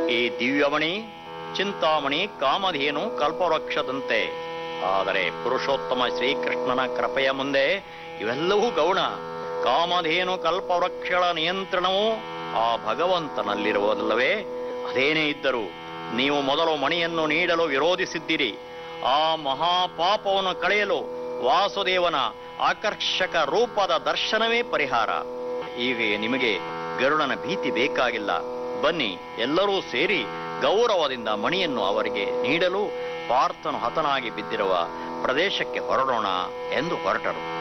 ಈ ದಿವ್ಯಮಣಿ ಚಿಂತಾಮಣಿ ಕಾಮಧೇನು ಕಲ್ಪವೃಕ್ಷದಂತೆ ಆದರೆ ಪುರುಷೋತ್ತಮ ಶ್ರೀಕೃಷ್ಣನ ಕೃಪೆಯ ಮುಂದೆ ಇವೆಲ್ಲವೂ ಗೌಣ ಕಾಮಧೇನು ಕಲ್ಪವೃಕ್ಷಗಳ ನಿಯಂತ್ರಣವು ಆ ಭಗವಂತನಲ್ಲಿರುವುದಲ್ಲವೇ ಅದೇನೇ ಇದ್ದರೂ ನೀವು ಮೊದಲು ಮಣಿಯನ್ನು ನೀಡಲು ವಿರೋಧಿಸಿದ್ದೀರಿ ಆ ಮಹಾಪಾಪವನ್ನು ಕಳೆಯಲು ವಾಸುದೇವನ ಆಕರ್ಷಕ ರೂಪದ ದರ್ಶನವೇ ಪರಿಹಾರ ಈಗ ನಿಮಗೆ ಗರುಡನ ಭೀತಿ ಬೇಕಾಗಿಲ್ಲ ಬನ್ನಿ ಎಲ್ಲರೂ ಸೇರಿ ಗೌರವದಿಂದ ಮಣಿಯನ್ನು ಅವರಿಗೆ ನೀಡಲು ಪಾರ್ಥನು ಹತನಾಗಿ ಬಿದ್ದಿರುವ ಪ್ರದೇಶಕ್ಕೆ ಹೊರಡೋಣ ಎಂದು ಹೊರಟರು